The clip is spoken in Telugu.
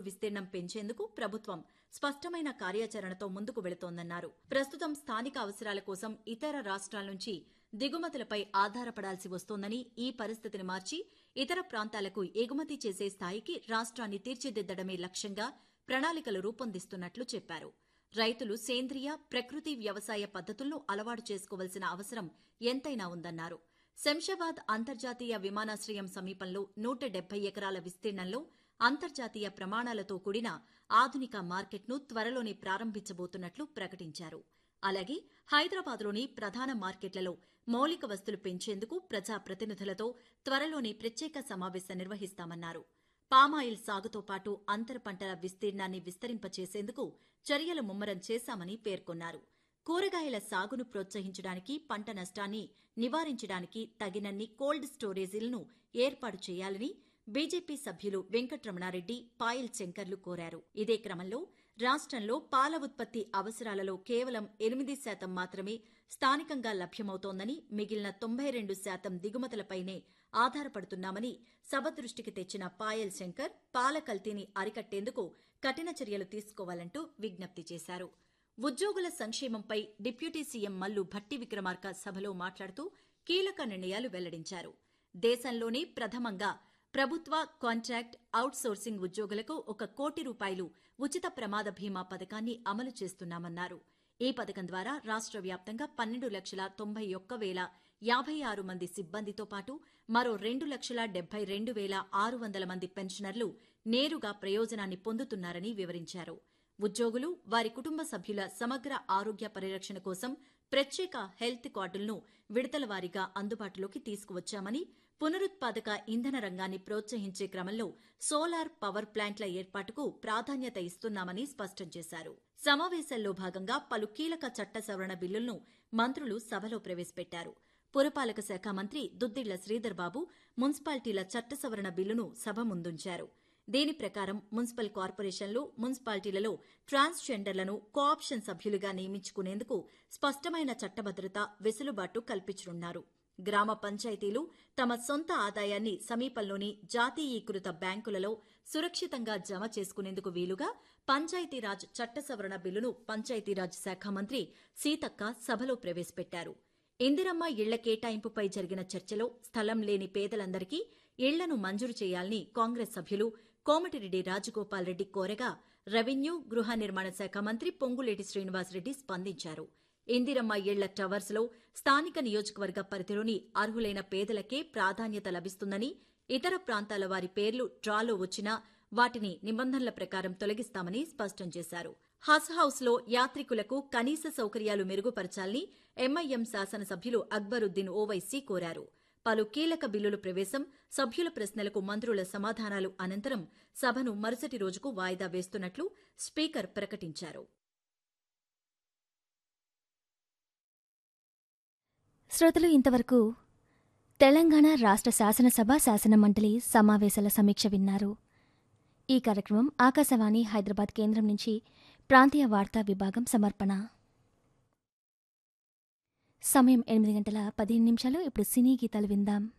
విస్తీర్ణం పెంచేందుకు ప్రభుత్వం స్పష్టమైన కార్యాచరణతో ముందుకు వెళుతోందన్నారు ప్రస్తుతం స్థానిక అవసరాల కోసం ఇతర రాష్ట్రాల నుంచి దిగుమతులపై ఆధారపడాల్సి వస్తోందని ఈ పరిస్థితిని మార్చి ఇతర ప్రాంతాలకు ఎగుమతి చేసే స్థాయికి రాష్ట్రాన్ని తీర్చిదిద్దడమే లక్ష్యంగా ప్రణాళికలు రూపొందిస్తున్నట్లు చెప్పారు రైతులు సేంద్రియ ప్రకృతి వ్యవసాయ పద్ధతులను అలవాటు చేసుకోవాల్సిన అవసరం ఎంతైనా ఉందన్నారు శంషాబాద్ అంతర్జాతీయ విమానాశ్రయం సమీపంలో నూట డెబ్బై ఎకరాల విస్తీర్ణంలో అంతర్జాతీయ ప్రమాణాలతో కూడిన ఆధునిక మార్కెట్ను త్వరలోనే ప్రారంభించబోతున్నట్లు ప్రకటించారు అలాగే హైదరాబాద్లోని ప్రధాన మార్కెట్లలో మౌలిక వస్తులు పెంచేందుకు ప్రజాప్రతినిధులతో త్వరలోనే ప్రత్యేక సమావేశం నిర్వహిస్తామన్నారు పామాయిల్ సాగుతో పాటు అంతర పంటల విస్తీర్ణాన్ని విస్తరింపచేసేందుకు చర్యలు ముమ్మరం చేశామని పేర్కొన్నారు కూరగాయల సాగును ప్రోత్సహించడానికి పంట నష్టాన్ని నివారించడానికి తగినన్ని కోల్డ్ స్టోరేజీలను ఏర్పాటు చేయాలని బీజేపీ సభ్యులు వెంకట్రమణారెడ్డి పాయల్ శంకర్లు కోరారు ఇదే క్రమంలో రాష్ట్రంలో పాల ఉత్పత్తి అవసరాలలో కేవలం ఎనిమిది శాతం మాత్రమే స్థానికంగా లభ్యమవుతోందని మిగిలిన తొంభై రెండు శాతం దిగుమతులపైనే ఆధారపడుతున్నామని సభ దృష్టికి తెచ్చిన పాయల్ శంకర్ పాల కల్తీని అరికట్టేందుకు కఠిన చర్యలు తీసుకోవాలంటూ విజ్ఞప్తి చేశారు ఉద్యోగుల సంక్షేమంపై డిప్యూటీ సీఎం మల్లు భట్టి విక్రమార్క సభలో మాట్లాడుతూ కీలక నిర్ణయాలు వెల్లడించారు దేశంలోనే ప్రథమంగా ప్రభుత్వ కాంట్రాక్ట్ అవుట్సోర్సింగ్ ఉద్యోగులకు ఒక కోటి రూపాయలు ఉచిత ప్రమాద బీమా పథకాన్ని అమలు చేస్తున్నామన్నారు ఈ పథకం ద్వారా రాష్ట్ర వ్యాప్తంగా పన్నెండు లక్షల తొంభై ఒక్క వేల యాభై ఆరు మంది సిబ్బందితో పాటు మరో రెండు లక్షల డెబ్బై రెండు వేల ఆరు వందల మంది పెన్షనర్లు నేరుగా ప్రయోజనాన్ని పొందుతున్నారని వివరించారు ఉద్యోగులు వారి కుటుంబ సభ్యుల సమగ్ర ఆరోగ్య పరిరక్షణ కోసం ప్రత్యేక హెల్త్ కార్డులను విడతల వారీగా అందుబాటులోకి తీసుకువచ్చామని పునరుత్పాదక ఇంధన రంగాన్ని ప్రోత్సహించే క్రమంలో సోలార్ పవర్ ప్లాంట్ల ఏర్పాటుకు ప్రాధాన్యత ఇస్తున్నామని స్పష్టం చేశారు సమావేశంలో భాగంగా పలు కీలక చట్ట సవరణ బిల్లులను మంత్రులు సభలో ప్రవేశపెట్టారు పురపాలక శాఖ మంత్రి దుద్దిళ్ల శ్రీధర్ బాబు మున్సిపాలిటీల చట్ట సవరణ బిల్లును సభ ముందుంచారు దీని ప్రకారం మున్సిపల్ కార్పొరేషన్లు మున్సిపాలిటీలలో ట్రాన్స్జెండర్లను కోఆప్షన్ సభ్యులుగా నియమించుకునేందుకు స్పష్టమైన చట్టభద్రత వెసులుబాటు కల్పించనున్నారు గ్రామ పంచాయతీలు తమ సొంత ఆదాయాన్ని సమీపంలోని జాతీయీకృత బ్యాంకులలో సురక్షితంగా జమ చేసుకునేందుకు వీలుగా పంచాయతీరాజ్ చట్ట సవరణ బిల్లును పంచాయతీరాజ్ శాఖ మంత్రి సీతక్క సభలో ప్రవేశపెట్టారు ఇందిరమ్మ ఇళ్ల కేటాయింపుపై జరిగిన చర్చలో స్థలం లేని పేదలందరికీ ఇళ్లను మంజూరు చేయాలని కాంగ్రెస్ సభ్యులు కోమటిరెడ్డి రాజగోపాల్ రెడ్డి కోరగా రెవెన్యూ గృహ నిర్మాణ శాఖ మంత్రి పొంగులేటి శ్రీనివాసరెడ్డి స్పందించారు ఇందిరమ్మ ఇళ్ల టవర్స్ లో స్థానిక నియోజకవర్గ పరిధిలోని అర్హులైన పేదలకే ప్రాధాన్యత లభిస్తుందని ఇతర ప్రాంతాల వారి పేర్లు డ్రాలో వచ్చినా వాటిని నిబంధనల ప్రకారం తొలగిస్తామని స్పష్టం చేశారు హజ్ హౌస్ లో యాత్రికులకు కనీస సౌకర్యాలు మెరుగుపరచాలని ఎంఐఎం శాసనసభ్యులు అక్బరుద్దీన్ ఓవైసీ కోరారు పలు కీలక బిల్లుల ప్రవేశం సభ్యుల ప్రశ్నలకు మంత్రుల సమాధానాలు అనంతరం సభను మరుసటి రోజుకు వాయిదా వేస్తున్నట్లు స్పీకర్ ప్రకటించారు శ్రోతలు ఇంతవరకు తెలంగాణ రాష్ట్ర శాసనసభ శాసనమండలి సమావేశాల సమీక్ష విన్నారు ఈ కార్యక్రమం ఆకాశవాణి హైదరాబాద్ కేంద్రం నుంచి ప్రాంతీయ వార్తా విభాగం సమర్పణ సమయం ఎనిమిది గంటల పదిహేను నిమిషాలు ఇప్పుడు సినీ గీతాలు విందాం